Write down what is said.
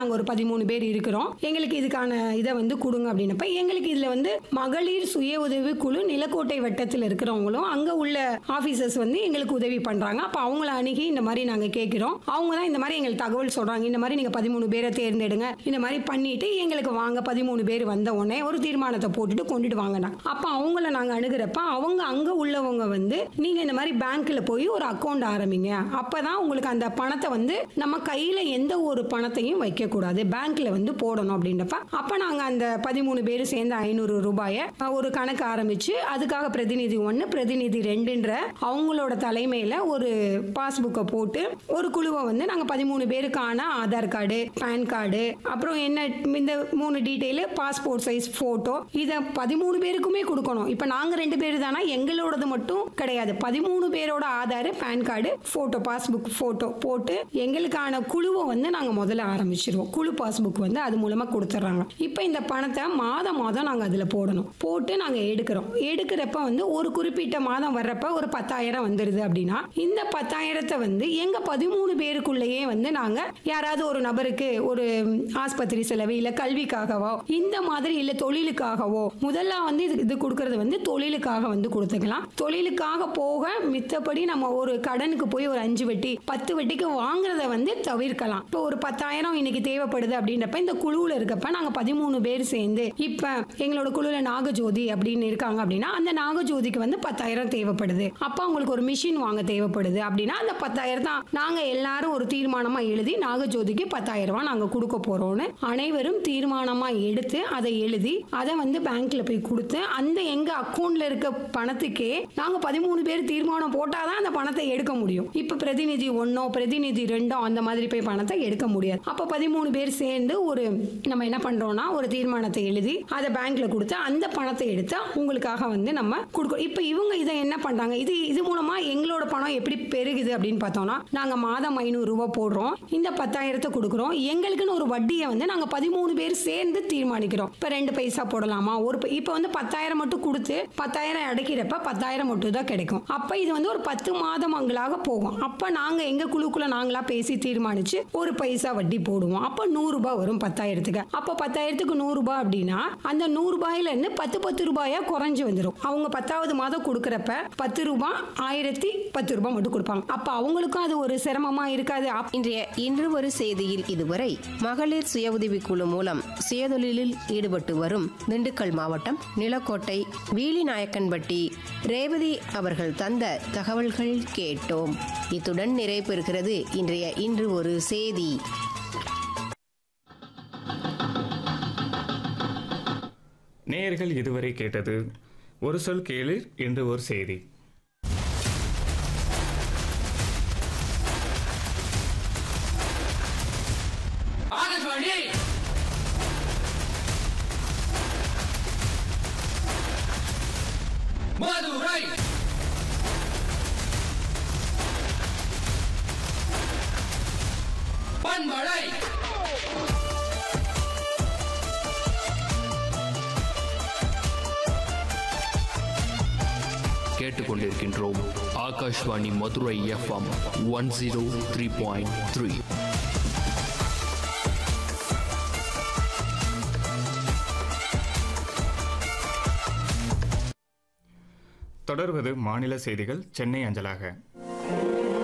நாங்கள் ஒரு பதிமூணு பேர் இருக்கிறோம் எங்களுக்கு இதுக்கான இதை வந்து கொடுங்க அப்படின்னப்ப எங்களுக்கு இதில் வந்து மகளிர் சுய உதவி குழு நிலக்கோட்டை வட்டத்தில் இருக்கிறவங்களும் அங்கே உள்ள ஆஃபீஸர்ஸ் வந்து எங்களுக்கு உதவி பண்ணுறாங்க அப்போ அவங்கள அணுகி இந்த மாதிரி நாங்கள் கேட்குறோம் அவங்க தான் இந்த மாதிரி எங்களுக்கு தகவல் சொல்கிறாங்க இந்த மாதிரி நீங்கள் பதிமூணு பேரை தேர்ந்தெடுங்க இந்த மாதிரி பண்ணிட்டு எங்களுக்கு வாங்க பதிமூணு பேர் வந்த உடனே ஒரு தீர்மானத்தை போட்டுட்டு கொண்டுட்டு வாங்கினாங்க அப்போ அவங்கள நாங்கள் அணுகிறப்ப அவங்க அங்கே உள்ளவங்க வந்து நீங்கள் இந்த மாதிரி பேங்க்கில் போய் ஒரு அக்கௌண்ட் ஆரம்பிங்க அப்போ தான் உங்களுக்கு அந்த பணத்தை வந்து நம்ம கையில் எந்த ஒரு பணத்தையும் வைக்கக்கூடாது பேங்க்ல வந்து போடணும் அப்படின்றப்ப அப்போ நாங்கள் அந்த பதிமூணு பேர் சேர்ந்து ஐநூறு ரூபாயை அஹ், ஒரு கணக்கு ஆரம்பிச்சு அதுக்காக பிரதிநிதி ஒன்று பிரதிநிதி ரெண்டுன்ற அவங்களோட தலைமையில் ஒரு பாஸ்புக்கை போட்டு ஒரு குழுவை வந்து நாங்கள் பதிமூணு பேருக்கான ஆதார் கார்டு பேன் கார்டு அப்புறம் என்ன இந்த மூணு டீட்டெயிலு பாஸ்போர்ட் சைஸ் ஃபோட்டோ இதை பதிமூணு பேருக்குமே கொடுக்கணும் இப்போ நாங்கள் ரெண்டு பேர் தானே எங்களோடது மட்டும் கிடையாது பதிமூணு பேரோட Aadhaar PAN card photo passbook photo போட்டு எங்களுக்கான குழுவை வந்து நாங்கள் முதல்ல ஆரம்பிச்சிருவோம் குழு பாஸ்புக் வந்து அது மூலமாக கொடுத்துட்றாங்க இப்போ இந்த பணத்தை மாதம் மாதம் நாங்கள் அதில் போடணும் போட்டு நாங்கள் எடுக்கிறோம் எடுக்கிறப்ப வந்து ஒரு குறிப்பிட்ட மாதம் வர்றப்ப ஒரு பத்தாயிரம் வந்துடுது அப்படின்னா இந்த பத்தாயிரத்தை வந்து எங்கள் பதிமூணு பேருக்குள்ளேயே வந்து நாங்கள் யாராவது ஒரு நபருக்கு ஒரு ஆஸ்பத்திரி செலவு இல்லை கல்விக்காகவோ இந்த மாதிரி இல்லை தொழிலுக்காகவோ முதல்ல வந்து இது இது கொடுக்கறது வந்து தொழிலுக்காக வந்து கொடுத்துக்கலாம் தொழிலுக்காக போக மித்தபடி நம்ம ஒரு கடனுக்கு போய் ஒரு அஞ்சு வட்டி பத்து வட்டிக்கு வாங்குறத வந்து தவிர்க்கலாம் இப்போ ஒரு பத்தாயிரம் இன்னைக்கு தேவைப்படுது அப்படின்றப்ப இந்த குழுவில் இருக்கப்ப நாங்கள் பதிமூணு பேர் சேர்ந்து இப்போ எங்களோட குழுவில் நாகஜோதி அப்படின்னு இருக்காங்க அப்படின்னா அந்த நாகஜோதிக்கு வந்து பத்தாயிரம் தேவைப்படுது அப்போ அவங்களுக்கு ஒரு மிஷின் வாங்க தேவைப்படுது அப்படின்னா அந்த பத்தாயிரம் தான் நாங்கள் எல்லாரும் ஒரு தீர்மானமாக எழுதி நாகஜோதிக்கு பத்தாயிரம் ரூபாய் நாங்கள் கொடுக்க போகிறோம்னு அனைவரும் தீர்மானமாக எடுத்து அதை எழுதி அதை வந்து பேங்க்ல போய் கொடுத்து அந்த எங்கள் அக்கௌண்ட்ல இருக்க பணத்துக்கே நாங்கள் பதிமூணு பேர் தீர்மானம் போட்டால் தான் அந்த பணத்தை எடுக்க முடியும் இப்போ பிரதிநிதி ஒன்றோ பிரதிநிதி ரெண்டோ அந்த மாதிரி போய் பணத்தை எடுக்க முடியாது அப்போ பதிமூணு பேர் சேர்ந்து ஒரு நம்ம என்ன பண்ணுறோம்னா ஒரு தீர்மானத்தை எழுதி அதை பேங்க்ல கொடுத்து அந்த பணத்தை எடுத்து உங்களுக்காக வந்து நம்ம கொடுக்குறோம் இப்போ இவங்க இதை என்ன பண்ணுறாங்க இது இது மூலமாக எங்களோட பணம் எப்படி பெருகுது அப்படின்னு பார்த்தோம்னா நாங்கள் மாதம் ஐநூறுரூவா போடுறோம் இந்த பத்தாயிரத்தை கொடுக்குறோம் எங்களுக்குன்னு ஒரு வட்டியை வந்து நாங்கள் பதிமூணு பேர் சேர்ந்து தீர்மானிக்கிறோம் இப்போ ரெண்டு பைசா போடலாமா ஒரு பை- இப்போ வந்து பத்தாயிரம் மட்டும் கொடுத்து பத்தாயிரம் அடைக்கிறப்ப பத்தாயிரம் மட்டும் தான் கிடைக்கும் அப்போ இது வந்து ஒரு பத்து மாதங்களாக போகும் அப்போ நாங்கள் எங்கள் குழுக்குள்ள நாங்களா பேசி தீர்மானிச்சு ஒரு பைசா வட்டி போடுவோம் அப்போ நூறுரூபா வரும் பத்தாயிரத்துக்கு அப்போ பத்தாயிரத்துக்கு நூறுரூபா அப்படின்னா அந்த நூறுரூபாயில இருந்து பத்து பத்து ரூபாயா குறைஞ்சு வந்துடும் அவங்க பத்தாவது மாதம் கொடுக்குறப்ப பத்து ரூபாய் ஆயிரத்தி பத்து ரூபாய் மட்டும் கொடுப்பாங்க அப்போ அவங்களுக்கும் அது ஒரு சிரமமா இருக்காது அப்- இன்றைய இன்று ஒரு செய்தியில் இதுவரை மகளிர் சுய உதவிக் குழு மூலம் சுயதொழிலில் ஈடுபட்டு வரும் திண்டுக்கல் மாவட்டம் நிலக்கோட்டை வீலிநாயக்கன்பட்டி ரேவதி அவர்கள் தந்த தகவல்கள் கேட்டோம் இத்துடன் நிறைவு பெறுகிறது இன்றைய இன்று ஒரு செய்தி நேயர்கள் இதுவரை கேட்டது ஒரு சொல் கேளு என்று ஒரு செய்தி ஆகாஷ்வாணி மதுரை பண்பலை கேட்டுக்கொண்டிருக்கின்றோம் Akashvani Madurai FM one zero three point three தொடர்வது மாநில செய்திகள் சென்னை அஞ்சலாக